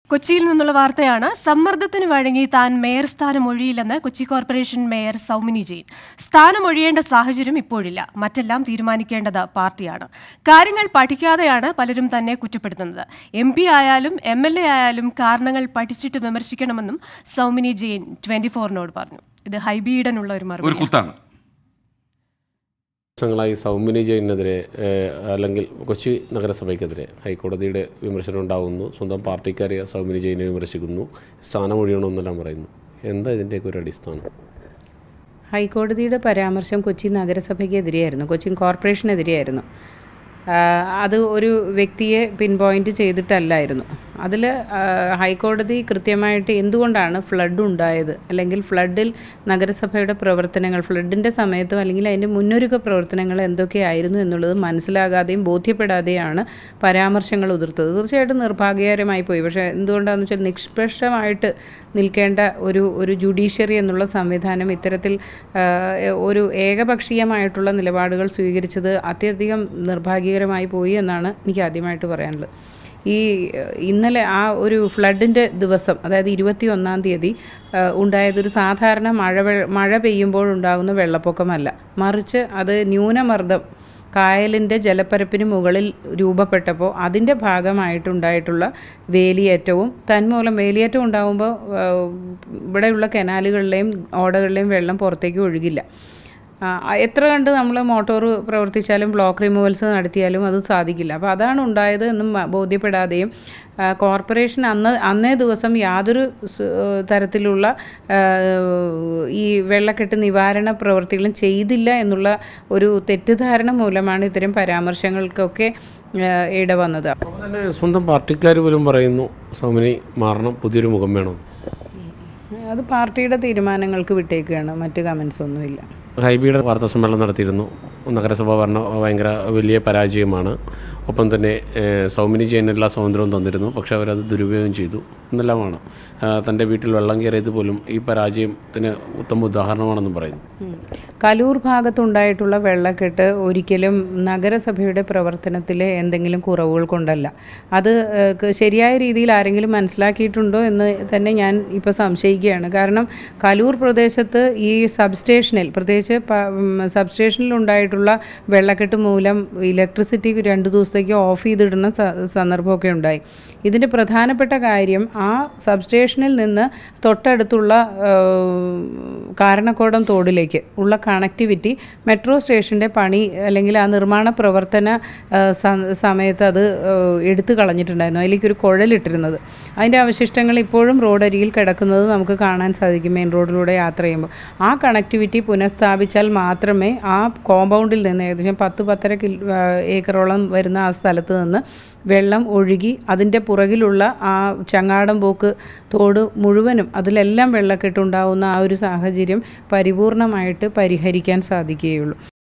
കൊച്ചിയിൽ നിന്നുള്ള വാർത്തയാണ് സമ്മർദ്ദത്തിന് വഴങ്ങി താൻ മേയർ സ്ഥാനം ഒഴിയില്ലെന്ന് കൊച്ചി കോർപ്പറേഷൻ മേയർ സൗമിനി ജെയിൻ സ്ഥാനം ഒഴിയേണ്ട സാഹചര്യം ഇപ്പോഴില്ല മറ്റെല്ലാം തീരുമാനിക്കേണ്ടത് പാർട്ടിയാണ് കാര്യങ്ങൾ പഠിക്കാതെയാണ് പലരും തന്നെ കുറ്റപ്പെടുത്തുന്നത് എം പി ആയാലും എം എൽ എ ആയാലും കാരണങ്ങൾ പഠിച്ചിട്ട് വിമർശിക്കണമെന്നും സൗമിനി ജെയിൻ ട്വന്റി ഫോറിനോട് പറഞ്ഞു ഇത് ഹൈബീഡനുള്ള ഒരു ഒരു മറുപടി കുത്താണ് വർഷങ്ങളായി സൗമിനി ജെയിനെതിരെ ഏഹ്, അല്ലെങ്കിൽ കൊച്ചി നഗരസഭയ്ക്കെതിരെ ഹൈക്കോടതിയുടെ വിമർശനം ഉണ്ടാകുന്നു സ്വന്തം പാർട്ടിക്കാരെ സൗമിനി ജെയിനെ വിമർശിക്കുന്നു സ്ഥാനം ഒഴിയണമെന്നെല്ലാം പറയുന്നു എന്താ ഇതിൻ്റെയൊക്കെ ഒരു അടിസ്ഥാനം ഹൈക്കോടതിയുടെ പരാമർശം കൊച്ചി നഗരസഭയ്ക്കെതിരെയായിരുന്നു കൊച്ചിൻ കോർപ്പറേഷനെതിരെയായിരുന്നു ആഹ് അത് ഒരു വ്യക്തിയെ പിൻ പോയിന്റ് ചെയ്തിട്ടല്ലായിരുന്നു അതിൽ ഹൈക്കോടതി കൃത്യമായിട്ട് എന്തുകൊണ്ടാണ് ഫ്ലഡ് ഉണ്ടായത് അല്ലെങ്കിൽ ഫ്ലഡിൽ നഗരസഭയുടെ പ്രവർത്തനങ്ങൾ ഫ്ലഡിൻ്റെ സമയത്തും അല്ലെങ്കിൽ അതിൻ്റെ മുന്നൊരുക്ക പ്രവർത്തനങ്ങൾ എന്തൊക്കെയായിരുന്നു എന്നുള്ളത് മനസ്സിലാകാതെയും ബോധ്യപ്പെടാതെയാണ് പരാമർശങ്ങൾ ഉതിർത്തത് തീർച്ചയായിട്ടും നിർഭാഗ്യകരമായി പോയി പക്ഷേ എന്തുകൊണ്ടാണെന്ന് വെച്ചാൽ നിഷ്പക്ഷമായിട്ട് നിൽക്കേണ്ട ഒരു ഒരു ജുഡീഷ്യറി എന്നുള്ള സംവിധാനം ഇത്തരത്തിൽ ആ, ഒരു ഏകപക്ഷീയമായിട്ടുള്ള നിലപാടുകൾ സ്വീകരിച്ചത് അത്യധികം നിർഭാഗ്യകരമായി പോയി എന്നാണ് എനിക്ക് ആദ്യമായിട്ട് പറയാനുള്ളത് ഈ ഏഹ്, ഇന്നലെ ആ ഒരു ഫ്ലഡിൻ്റെ ദിവസം അതായത് ഇരുപത്തി ഒന്നാം തീയതി ഏഹ്, ഉണ്ടായതൊരു സാധാരണ മഴ വെ- മഴ പെയ്യുമ്പോൾ ഉണ്ടാകുന്ന വെള്ളപ്പൊക്കമല്ല മറിച്ച് അത് ന്യൂനമർദ്ദം കായലിൻ്റെ ജലപ്പരപ്പിന് മുകളിൽ രൂപപ്പെട്ടപ്പോൾ അതിൻ്റെ ഭാഗമായിട്ടുണ്ടായിട്ടുള്ള വേലിയേറ്റവും തന്മൂലം വേലിയേറ്റം ഉണ്ടാകുമ്പോൾ ഏഹ്, ഇവിടെയുള്ള കനാലുകളിലെയും ഓടകളിലെയും വെള്ളം പുറത്തേക്ക് ഒഴുകില്ല ആ, എത്ര കണ്ട് നമ്മൾ മോട്ടോർ പ്രവർത്തിച്ചാലും ബ്ലോക്ക് റിമൂവൽസ് നടത്തിയാലും അത് സാധിക്കില്ല അപ്പോൾ അതാണ് ഉണ്ടായത് എന്നും മ- ബോധ്യപ്പെടാതെയും ആ, കോർപ്പറേഷൻ അന്ന് അന്നേ ദിവസം യാതൊരു സ്- തരത്തിലുള്ള ആ, ഈ വെള്ളക്കെട്ട് നിവാരണ പ്രവൃത്തികളും ചെയ്തില്ല എന്നുള്ള ഒരു തെറ്റിദ്ധാരണ മൂലമാണ് ഇത്തരം പരാമർശങ്ങൾക്കൊക്കെ ആ, ഇടവന്നത് അപ്പോൾ തന്നെ സ്വന്തം പാർട്ടിക്കാർ പോലും പറയുന്നു സൗമിനി മാറണം പുതിയൊരു മുഖം വേണം അത് പാർട്ടിയുടെ തീരുമാനങ്ങൾക്ക് വിട്ടേക്കുകയാണ് മറ്റ് കമൻസ് ഒന്നുമില്ല ഹൈബിയുടെ വാർത്താ സമ്മേളനം നടത്തിയിരുന്നു നഗരസഭ ഭരണ ഭയങ്കര വലിയ പരാജയമാണ് ഒപ്പം തന്നെ ഏഹ്, സൗമിനി ജെയിൻ എല്ലാ സ്വാതന്ത്ര്യവും തന്നിരുന്നു പക്ഷെ അവരത് ദുരുപയോഗം ചെയ്തു എന്നെല്ലാമാണ് ആ, തൻ്റെ വീട്ടിൽ വെള്ളം കയറിയത് പോലും ഈ പരാജയത്തിന് ഉത്തമ ഉദാഹരണമാണെന്നും പറയുന്നു ഉം. കലൂർ ഭാഗത്തുണ്ടായിട്ടുള്ള വെള്ളക്കെട്ട് ഒരിക്കലും നഗരസഭയുടെ പ്രവർത്തനത്തിലെ എന്തെങ്കിലും കുറവുകൾ കൊണ്ടല്ല അത് ഏഹ്, ക- ശരിയായ രീതിയിൽ ആരെങ്കിലും മനസ്സിലാക്കിയിട്ടുണ്ടോ എന്ന് തന്നെ ഞാൻ ഇപ്പോൾ സംശയിക്കുകയാണ് കാരണം കലൂർ പ്രദേശത്ത് ഈ സബ്സ്റ്റേഷനിൽ പ്രത്യേകിച്ച് പ- ഉം, സബ്സ്റ്റേഷനിൽ ഉണ്ടായിട്ടുള്ള വെള്ളക്കെട്ട് മൂലം ഇലക്ട്രിസിറ്റി രണ്ട് ദിവസത്തേക്ക് ഓഫ് ചെയ്തിടുന്ന സ- സന്ദർഭമൊക്കെ ഉണ്ടായി ഇതിൻ്റെ പ്രധാനപ്പെട്ട കാര്യം ആ സബ്സ്റ്റേഷനിൽ നിന്ന് തൊട്ടടുത്തുള്ള ഏഹ്, കാരണക്കോടം തോടിലേക്ക് ഉള്ള കണക്ടിവിറ്റി മെട്രോ സ്റ്റേഷൻ്റെ പണി അല്ലെങ്കിൽ ആ നിർമ്മാണ പ്രവർത്തന ഏഹ്, സ- സമയത്ത് അത് ഏഹ്, എടുത്തു കളഞ്ഞിട്ടുണ്ടായിരുന്നു അതിലേക്ക് ഒരു കുഴലിട്ടിരുന്നത് അതിൻ്റെ അവശിഷ്ടങ്ങൾ ഇപ്പോഴും റോഡരികിൽ കിടക്കുന്നത് നമുക്ക് കാണാൻ സാധിക്കും മെയിൻ റോഡിലൂടെ യാത്ര ചെയ്യുമ്പോൾ ആ കണക്ടിവിറ്റി പുനഃസ്ഥാപിച്ചാൽ മാത്രമേ ആ കോമ്പൗണ്ടിൽ നിന്ന് ഏകദേശം പത്ത് പത്തര കിൽ ഏഹ്, ഏക്കറോളം വരുന്ന ആ സ്ഥലത്ത് നിന്ന് വെള്ളം ഒഴുകി അതിൻ്റെ പുറകിലുള്ള ആ ചങ്ങാടം പോക്ക് തോട് മുഴുവനും അതിലെല്ലാം വെള്ളക്കെട്ടുണ്ടാവുന്ന ആ ഒരു സാഹചര്യം പരിപൂർണമായിട്ട് പരിഹരിക്കാൻ സാധിക്കുകയുള്ളൂ